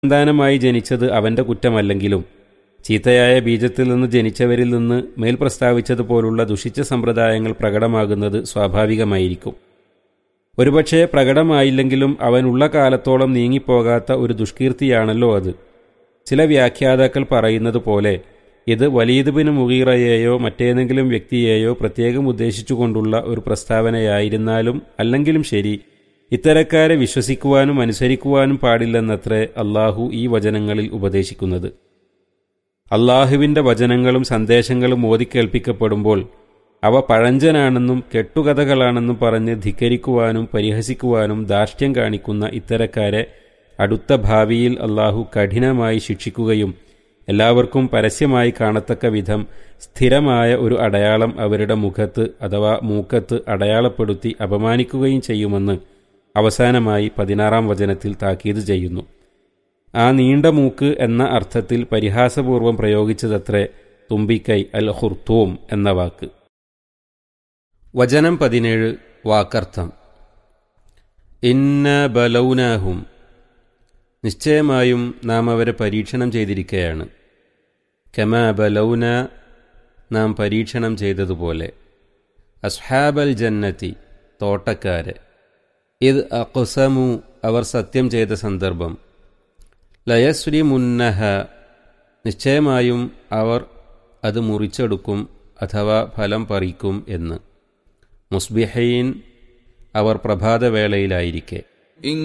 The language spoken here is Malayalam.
സന്താനമായി ജനിച്ചത് അവന്റെ കുറ്റമല്ലെങ്കിലും ചീത്തയായ ബീജത്തിൽ നിന്ന് ജനിച്ചവരിൽ നിന്ന് മേൽ പ്രസ്താവിച്ചതുപോലുള്ള ദുഷിച്ച സമ്പ്രദായങ്ങൾ പ്രകടമാകുന്നത് സ്വാഭാവികമായിരിക്കും ഒരുപക്ഷെ പ്രകടമായില്ലെങ്കിലും അവനുള്ള കാലത്തോളം നീങ്ങിപ്പോകാത്ത ഒരു ദുഷ്കീർത്തിയാണല്ലോ അത് ചില വ്യാഖ്യാതാക്കൾ പറയുന്നത് പോലെ ഇത് വലീദ് ബിൻ മുഗീറയെയോ മറ്റേതെങ്കിലും വ്യക്തിയെയോ പ്രത്യേകം ഉദ്ദേശിച്ചുകൊണ്ടുള്ള ഒരു പ്രസ്താവനയായിരുന്നാലും അല്ലെങ്കിലും ശരി ഇത്തരക്കാരെ വിശ്വസിക്കുവാനും അനുസരിക്കുവാനും പാടില്ലെന്നത്രേ അള്ളാഹു ഈ വചനങ്ങളിൽ ഉപദേശിക്കുന്നത് അള്ളാഹുവിൻ്റെ വചനങ്ങളും സന്ദേശങ്ങളും ഓതിക്കേൾപ്പിക്കപ്പെടുമ്പോൾ അവ പഴഞ്ചനാണെന്നും കെട്ടുകഥകളാണെന്നും പറഞ്ഞ് ധിക്കരിക്കുവാനും പരിഹസിക്കുവാനും ധാർഷ്ട്യം കാണിക്കുന്ന ഇത്തരക്കാരെ അടുത്ത ഭാവിയിൽ അള്ളാഹു കഠിനമായി ശിക്ഷിക്കുകയും എല്ലാവർക്കും പരസ്യമായി കാണത്തക്ക വിധം സ്ഥിരമായ ഒരു അടയാളം അവരുടെ മുഖത്ത് അഥവാ മൂക്കത്ത് അടയാളപ്പെടുത്തി അപമാനിക്കുകയും ചെയ്യുമെന്ന് അവസാനമായി പതിനാറാം വചനത്തിൽ താക്കീത് ചെയ്യുന്നു ആ നീണ്ട മൂക്ക് എന്ന അർത്ഥത്തിൽ പരിഹാസപൂർവം പ്രയോഗിച്ചതത്രേ തുമ്പിക്കൈ അൽ ഹുർത്തൂം എന്ന വാക്ക് വചനം പതിനേഴ് വാക്കർത്ഥം ഇന്ന ബലൗനാഹും നിശ്ചയമായും നാം അവരെ പരീക്ഷണം ചെയ്തിരിക്കുകയാണ് കമ ബലൗന നാം പരീക്ഷണം ചെയ്തതുപോലെ അസ്ഹാബൽ ജന്നത്തി തോട്ടക്കാരെ ഇത് അഖുസമു അവർ സത്യം ചെയ്ത സന്ദർഭം ലയശ്രീ മുന്നഹ നിശ്ചയമായും അവർ അത് മുറിച്ചെടുക്കും അഥവാ ഫലം പറിക്കും എന്ന് മുസ്ബിഹൈൻ അവർ പ്രഭാതവേളയിലായിരിക്കെ